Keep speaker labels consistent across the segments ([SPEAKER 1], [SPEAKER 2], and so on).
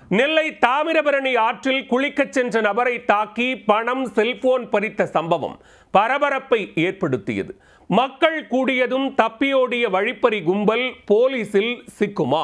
[SPEAKER 1] நெல்லை தாமிரபரணி ஆற்றில் குளிக்கச் சென்ற நபரை தாக்கி பணம் செல்போன் பறித்த சம்பவம் பரபரப்பை ஏற்படுத்தியது மக்கள் கூடியதும் தப்பியோடிய வழிப்பறி கும்பல் போலீசில் சிக்குமா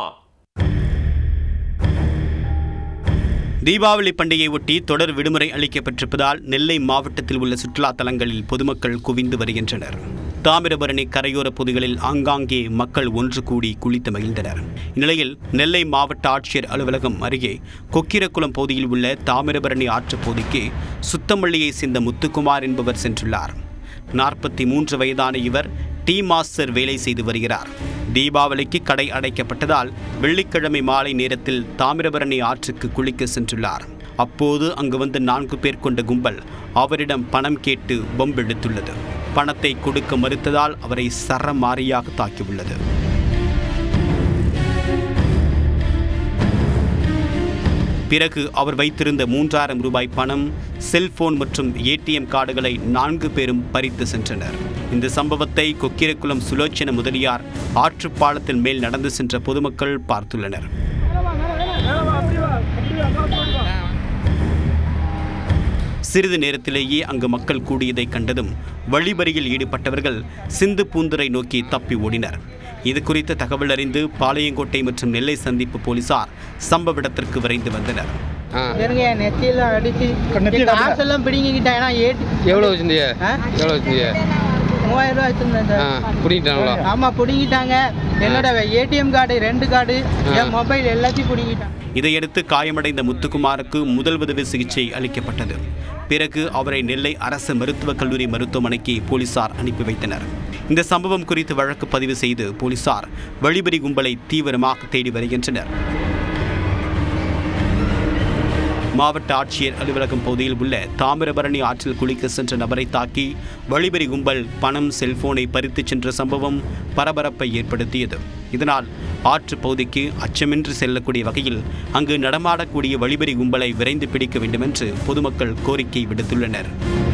[SPEAKER 2] தீபாவளி பண்டிகை ஒட்டி தொடர் விடுமுறை அளிக்கப்பட்டிருப்பதால் நெல்லை மாவட்டத்தில் உள்ள சுற்றுலா தலங்களில் பொதுமக்கள் குவிந்து வருகின்றனர் தாமிரபரணி கரையோர பகுதிகளில் ஆங்காங்கே மக்கள் ஒன்று கூடி குளித்து மகிழ்ந்தனர் இந்நிலையில் நெல்லை மாவட்ட ஆட்சியர் அலுவலகம் அருகே கொக்கிரக்குளம் பகுதியில் உள்ள தாமிரபரணி ஆற்றுப் பகுதிக்கு சுத்தமல்லியை சேர்ந்த முத்துக்குமார் என்பவர் சென்றுள்ளார் நாற்பத்தி மூன்று வயதான இவர் டீ மாஸ்டர் வேலை செய்து வருகிறார் தீபாவளிக்கு கடை அடைக்கப்பட்டதால் வெள்ளிக்கிழமை மாலை நேரத்தில் தாமிரபரணி ஆற்றுக்கு குளிக்க சென்றுள்ளார் அப்போது அங்கு வந்த நான்கு பேர் கொண்ட கும்பல் அவரிடம் பணம் கேட்டு பொம்பெடுத்துள்ளது பணத்தை கொடுக்க மறுத்ததால் அவரை சரமாரியாக தாக்கியுள்ளது பிறகு அவர் வைத்திருந்த மூன்றாயிரம் ரூபாய் பணம் செல்போன் மற்றும் ஏடிஎம் கார்டுகளை நான்கு பேரும் பறித்து சென்றனர் இந்த சம்பவத்தை கொக்கிரக்குளம் சுலோச்சன முதலியார் ஆற்றுப்பாலத்தின் மேல் நடந்து சென்ற பொதுமக்கள் பார்த்துள்ளனர் சிறிது நேரத்திலேயே அங்கு மக்கள் கூடியதை கண்டதும் வழிபறியில் ஈடுபட்டவர்கள் சிந்து பூந்துரை நோக்கி தப்பி ஓடினர் இது குறித்த தகவல் அறிந்து பாளையங்கோட்டை மற்றும் நெல்லை சந்திப்பு போலீசார் சம்பவ இடத்திற்கு விரைந்து வந்தனர்
[SPEAKER 3] ஆ
[SPEAKER 4] இருங்க நெத்தியெல்லாம் அடிச்சு என் காசெல்லாம் பிடிங்கிக்கிட்டேன் ஏன்னா ஏடி
[SPEAKER 3] எவ்வளோ வச்சிருந்தீங்க
[SPEAKER 4] ஆ?
[SPEAKER 3] எவ்வளோ வச்சிருந்தீங்க
[SPEAKER 4] மூவாயிரம் ரூபாய் வச்சிருந்தேன்
[SPEAKER 3] ஆ
[SPEAKER 4] சார்
[SPEAKER 3] பிடிக்கிட்டாங்களா
[SPEAKER 4] ஆமா பிடிங்கிட்டாங்க என்னோட ஏடிஎம் கார்டு ரெண்டு கார்டு என் மொபைல் எல்லாத்தையும் பிடிங்கிட்டாங்க
[SPEAKER 2] இதையடுத்து காயமடைந்த முத்துக்குமாருக்கு முதல்வுதவி சிகிச்சை அளிக்கப்பட்டது பிறகு அவரை நெல்லை அரசு மருத்துவக் கல்லூரி மருத்துவமனைக்கு போலீசார் அனுப்பி வைத்தனர் இந்த சம்பவம் குறித்து வழக்கு பதிவு செய்து போலீசார் வழிபறி கும்பலை தீவிரமாக தேடி வருகின்றனர் மாவட்ட ஆட்சியர் அலுவலகம் பகுதியில் உள்ள தாமிரபரணி ஆற்றில் குளிக்க சென்ற நபரை தாக்கி வழிபறி கும்பல் பணம் செல்போனை பறித்துச் சென்ற சம்பவம் பரபரப்பை ஏற்படுத்தியது இதனால் ஆற்று பகுதிக்கு அச்சமின்றி செல்லக்கூடிய வகையில் அங்கு நடமாடக்கூடிய வழிபறி கும்பலை விரைந்து பிடிக்க வேண்டுமென்று பொதுமக்கள் கோரிக்கை விடுத்துள்ளனர்